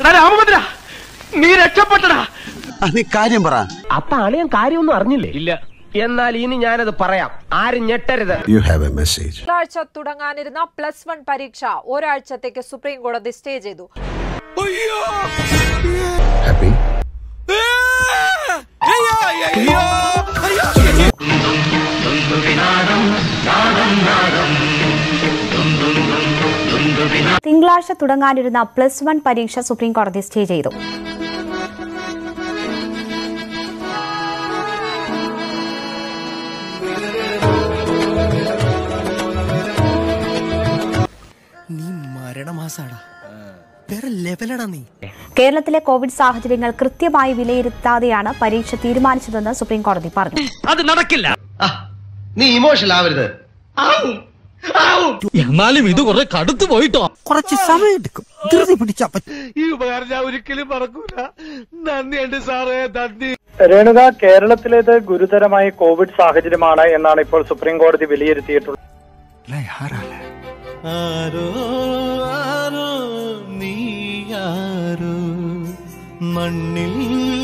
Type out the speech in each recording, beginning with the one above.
രാമഭദ്ര നീ രക്ഷപ്പെട്ടടാ നീ കാര്യം പറ അപ്പൊ അളിയൻ കാര്യമൊന്നും അറിഞ്ഞില്ലേ ഇല്ല എന്നാൽ ഇനി ഞാനത് പറയാം ആരും ഞെട്ടരുത് യു ഹാവ് എ മെസ്സേജ് തിങ്കളാഴ്ച തുടങ്ങാനിരുന്ന പ്ലസ് വൺ പരീക്ഷ ഒരാഴ്ചത്തേക്ക് സുപ്രീം കോടതി സ്റ്റേ ചെയ്തു ഹാപ്പി തിങ്കളാഴ്ച തുടങ്ങാനിരുന്ന പ്ലസ് വൺ പരീക്ഷ സുപ്രീം കോടതി സ്റ്റേ ചെയ്തു നീ മരണമാസാടാ വേറെ ലെവലടാ നീ കേരളത്തിലെ കോവിഡ് സാഹചര്യങ്ങൾ കൃത്യമായി വിലയിരുത്താതെയാണ് പരീക്ഷ തീരുമാനിച്ചതെന്ന് സുപ്രീം കോടതി പറഞ്ഞു അത് നടക്കില്ല നീ ഇമോഷണൽ ആവരുത് എന്നാലും ഇത് കുറെ കടുത്തു പോയിട്ടോ കുറച്ച് സമയം എടുക്കും ധൃതി പിടിച്ചാ പറ്റും ഈ ഉപകാരം ഞാൻ ഒരിക്കലും മറക്കൂല നന്ദിയുണ്ട് സാറേ നന്ദി രേണുക കേരളത്തിലേത് ഗുരുതരമായ കോവിഡ് സാഹചര്യമാണ് എന്നാണ് ഇപ്പോൾ സുപ്രീം കോടതി വിലയിരുത്തിയിട്ടുള്ളത് ആരോ ആരോ നീ ആരോ മണ്ണിൽ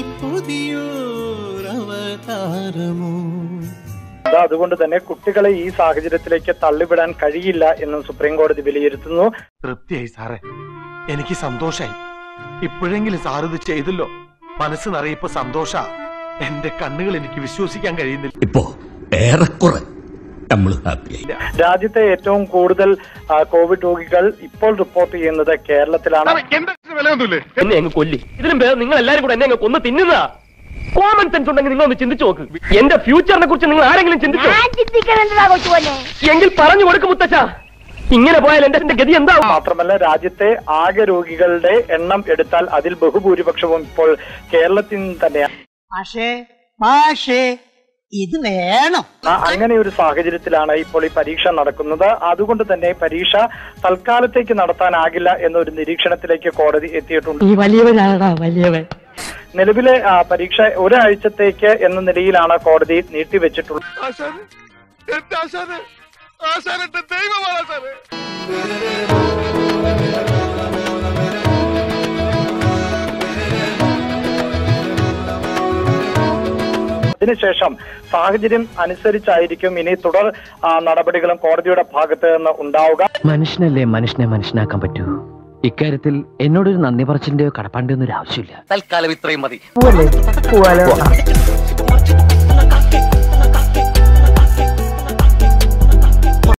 പുതിയോരവതാരമോ അതുകൊണ്ട് തന്നെ കുട്ടികളെ ഈ സാഹചര്യത്തിലേക്ക് തള്ളിവിടാൻ കഴിയില്ല എന്നും സുപ്രീം കോടതി വിലയിരുത്തുന്നു തൃപ്തിയായി സാറേ എനിക്ക് സന്തോഷായി ഇപ്പോഴെങ്കിലും സാർ ഇത് ചെയ്തല്ലോ മനസ്സ് നിറയിപ്പോ സന്തോഷ എന്റെ കണ്ണുകൾ എനിക്ക് വിശ്വസിക്കാൻ കഴിയുന്നില്ല ഇപ്പോ ഏറെക്കുറെ നമ്മൾ ഹാപ്പിയായി രാജ്യത്തെ ഏറ്റവും കൂടുതൽ ആ, കോവിഡ് രോഗികൾ ഇപ്പോൾ റിപ്പോർട്ട് ചെയ്യുന്നത് കേരളത്തിലാണ് എന്നെ അങ്ങ് കൊല്ലി ഇതിലും ഭേദം നിങ്ങൾ എല്ലാരും കൂടെ എന്നെ അങ്ങ് കൊന്ന് തിന്നുന്നതാ കോമൺ സെൻസ് ഉണ്ടെങ്കിൽ നിങ്ങൾ ഒന്ന് ചിന്തിച്ചു നോക്ക് എന്റെ ഫ്യൂച്ചറിനെ കുറിച്ച് നിങ്ങൾ ആരെങ്കിലും ചിന്തിച്ചോ എങ്കിൽ പറഞ്ഞു കൊടുക്കും മുത്തച്ഛ ഇങ്ങനെ പോയാൽ എന്റെ എന്റെ ഗതി എന്താവും മാത്രമല്ല രാജ്യത്തെ ആകെ രോഗികളുടെ എണ്ണം എടുത്താൽ അതിൽ ബഹുഭൂരിപക്ഷവും ഇപ്പോൾ കേരളത്തിൽ നിന്ന് തന്നെയാണ് പക്ഷേ പക്ഷേ ഇത് വേണം ആ, അങ്ങനെ ഒരു സാഹചര്യത്തിലാണ് ഇപ്പോൾ ഈ പരീക്ഷ നടക്കുന്നത് അതുകൊണ്ട് തന്നെ പരീക്ഷ തൽക്കാലത്തേക്ക് നടത്താനാകില്ല എന്നൊരു നിരീക്ഷണത്തിലേക്ക് കോടതി എത്തിയിട്ടുണ്ട് ഈ വലിയവനാടാ വലിയവൻ നിലവിലെ ആ, പരീക്ഷ ഒരാഴ്ചത്തേക്ക് എന്ന നിലയിലാണ് കോടതി നീട്ടിവെച്ചിട്ടുള്ളത് ആശാന് എന്റെ ആശാന് ആശാൻ എന്റെ ദൈവമാണ് ആശാന് അതിനുശേഷം സാഹചര്യം അനുസരിച്ചായിരിക്കും ഇനി തുടർ ആ, നടപടികളും കോടതിയുടെ ഭാഗത്ത് നിന്ന് ഉണ്ടാവുക മനുഷ്യനല്ലേ മനുഷ്യനെ മനുഷ്യനാക്കാൻ പറ്റൂ ഇക്കാര്യത്തിൽ എന്നോടൊരു നന്ദി പറച്ചിന്റെയോ കടപ്പാണ്ടിയോ ഒന്നും ആവശ്യമില്ല തൽക്കാലം ഇത്രയും മതി